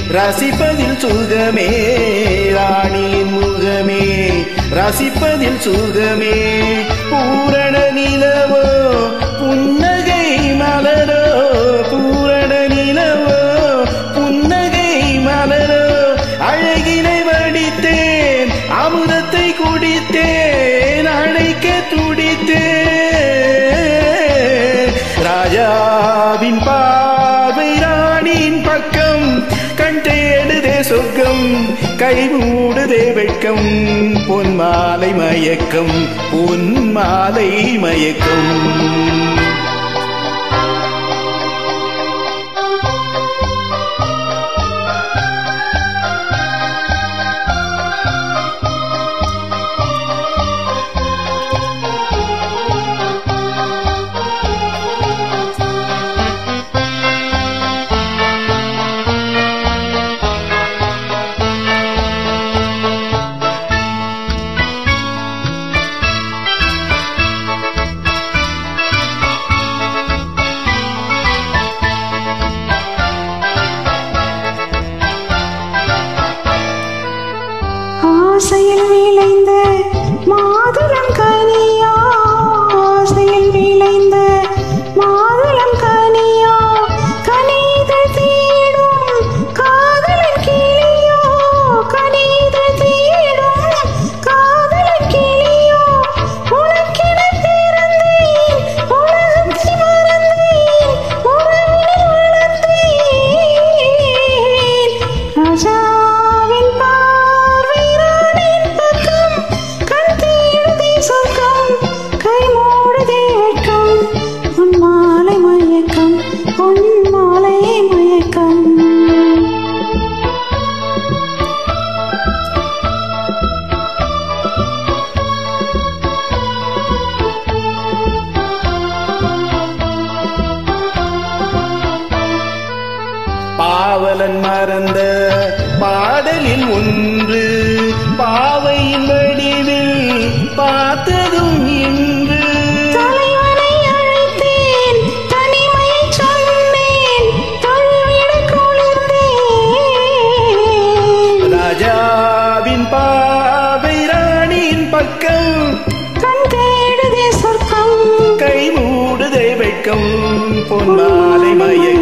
ரசிப்பதில் சுகமே ராணியின் முகமே ரசிப்பதில் சுகமே பூரண நிலவோ புன்னகை மலரோ பூரண நிலவோ புன்னகை மலரோ அழகினை வடித்தேன் அமுதத்தை குடித்தேன் அழைக்க துடித்தேன் ராஜாவின் பார்வை ராணியின் பக்கம் கண் தேடுதே சொர்க்கம் கை மூடுதே வெட்கம் பொன் மாலை மயக்கம் பொன் மாலை மயக்கம் ஆசையில் விளைந்த மாதுளம் கனியா ஆசையில் விளைந்த மாதுளம் கனியா கனிதழ் தேடும் காதலன் கிளியோ கனிதழ் தேடும் காதலன் கிளியோ உனக்கென பிறந்தேன் உலகத்தை மறந்தேன் உறவினில் வளர்ந்தேன் ராஜாவின் பார்வை ராணியின் பக்கம் கண் தேடுதே சொர்க்கம் கை மூடுதே வெட்கம் உன் மாலை மயக்கம் உன் மாலை மயக்கம் பாவலன் மறந்த பாடலில் ஒன்று பாவையின் வடிவில் பார்த்ததும் இன்று தலைவனை அழைத்தேன் தனிமையை சொன்னேன் தழுவிட குளிர்ந்தேன் ராஜாவின் பாவை ராணியின் பக்கம் கண் தேடுதே சொர்க்கம் கை மூடுதே வெட்கம் பொன் மாலை மயக்கம்